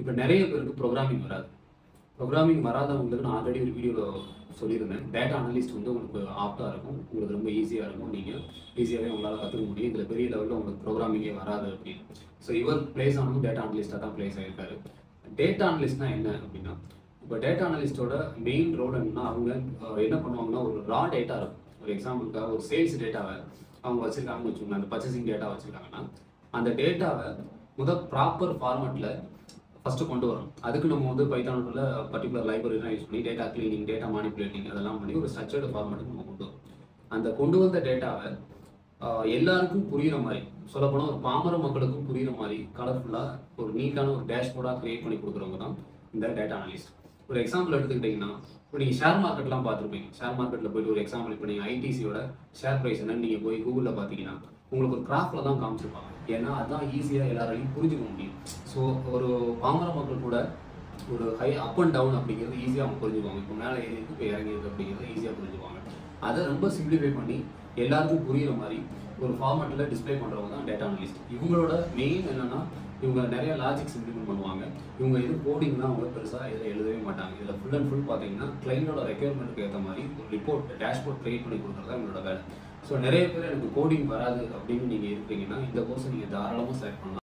இப்போ நிறைய பேருக்கு ப்ரோக்ராமிங் வராது ப்ரோக்ராமிங் வராதவங்களுக்கு நான் ஆல்ரெடி ஒரு வீடியோவில் சொல்லியிருந்தேன் டேட்டா அனலிஸ்ட் வந்து உங்களுக்கு ஆப்டாக இருக்கும் உங்களுக்கு ரொம்ப ஈஸியாக இருக்கும் நீங்கள் ஈஸியாகவே உங்களால் கற்றுக்க முடியும் இதில் பெரிய லெவலில் உங்களுக்கு ப்ரோக்ராமிங்கே வராது அப்படின்னு ஸோ இவர் பிளேஸ் ஆனதும் டேட்டா அனலிஸ்ட்டாக தான் பிளேஸ் ஆகிருக்காரு டேட்டா அனலிஸ்ட்னா என்ன அப்படின்னா இப்போ டேட்டா அனலிஸ்டோட மெயின் ரோல் என்னன்னா அவங்க அஹ், என்ன பண்ணுவாங்கன்னா ஒரு ரா டேட்டா இருக்கும் ஒரு எக்ஸாம்பிளுக்காக ஒரு சேல்ஸ் டேட்டாவை அவங்க வச்சிருக்காங்கன்னு வச்சுக்கோங்க அந்த பர்ச்சேசிங் டேட்டா வச்சிருக்காங்கன்னா அந்த டேட்டாவை முதல் ப்ராப்பர் ஃபார்மேட்டில் ஃபஸ்ட்டு கொண்டு வரணும் அதுக்கு நம்ம வந்து பைத்தானோட பர்டிகுலர் லைப்ரரிலாம் யூஸ் பண்ணி டேட்டா க்ளீனிங் டேட்டா மானிப்புலேட்டிங் அதெல்லாம் பண்ணி ஒரு ஸ்ட்ரக்சர்டு ஃபார்மேட்டுக்கு நம்ம கொண்டு வரோம் அந்த கொண்டு வந்த டேட்டாவை எல்லாருக்கும் புரியுற மாதிரி சொல்லப்போனால் ஒரு பாமர மக்களுக்கும் புரியுற மாதிரி கலர்ஃபுல்லாக ஒரு நீட்டான ஒரு டேஷ்போர்டாக க்ரியேட் பண்ணி கொடுக்குறவங்க தான் இந்த டேட்டா அனலிஸ்ட் ஒரு எக்ஸாம்பிள் எடுத்துக்கிட்டிங்கன்னா இப்போ நீங்கள் ஷேர் மார்க்கெட்லாம் பார்த்துருப்பீங்க ஷேர் மார்க்கெட்டில் போயிட்டு ஒரு எக்ஸாம்பிள் இப்போ நீங்கள் ஐடிசியோட ஷேர் ப்ரைஸ் என்னன்னு நீங்கள் போய் கூகுளில் பார்த்தீங்கன்னா உங்களுக்கு ஒரு கிராஃபில் தான் காமிச்சிருப்பாங்க ஏன்னா அதான் ஈஸியாக எல்லாராலையும் புரிஞ்சுக்க முடியும் ஸோ ஒரு பாமர மக்கள் கூட ஒரு ஹை அப் அண்ட் டவுன் அப்படிங்கிறது ஈஸியாக அவங்க புரிஞ்சுக்குவாங்க இப்போ மேலே ஏறி இருக்கு இப்போ இறங்கி இருக்கு அப்படிங்கிறது ஈஸியாக புரிஞ்சுக்குவாங்க அதை ரொம்ப சிம்பிளிஃபை பண்ணி எல்லாருக்கும் புரியுற மாதிரி ஒரு ஃபார்மேட்டில் டிஸ்ப்ளே பண்ணுறவங்க தான் டேட்டா அனலிஸ்ட் இவங்களோட மெயின் என்னன்னா இவங்க நிறைய லாஜிக்ஸ் இம்ப்ளிமெண்ட் பண்ணுவாங்க இவங்க இது கோடிங்லாம் அவங்க பெருசாக இதில் எழுதவே மாட்டாங்க இதில் ஃபுல் அண்ட் ஃபுல் பார்த்தீங்கன்னா கிளைண்டோட ரெக்யர்மெண்ட்டுக்கு ஏற்ற மாதிரி ஒரு ரிப்போர்ட் டேஷ்போர்ட் க்ரியேட் பண்ணி கொடுக்குறது தான் இவங்களோட வேலை ஸோ நிறைய பேர் எனக்கு கோடிங் வராது அப்படின்னு நீங்கள் இருக்கீங்கன்னா இந்த கோர்ஸை நீங்கள் தாராளமாக செலக்ட் பண்ணலாம்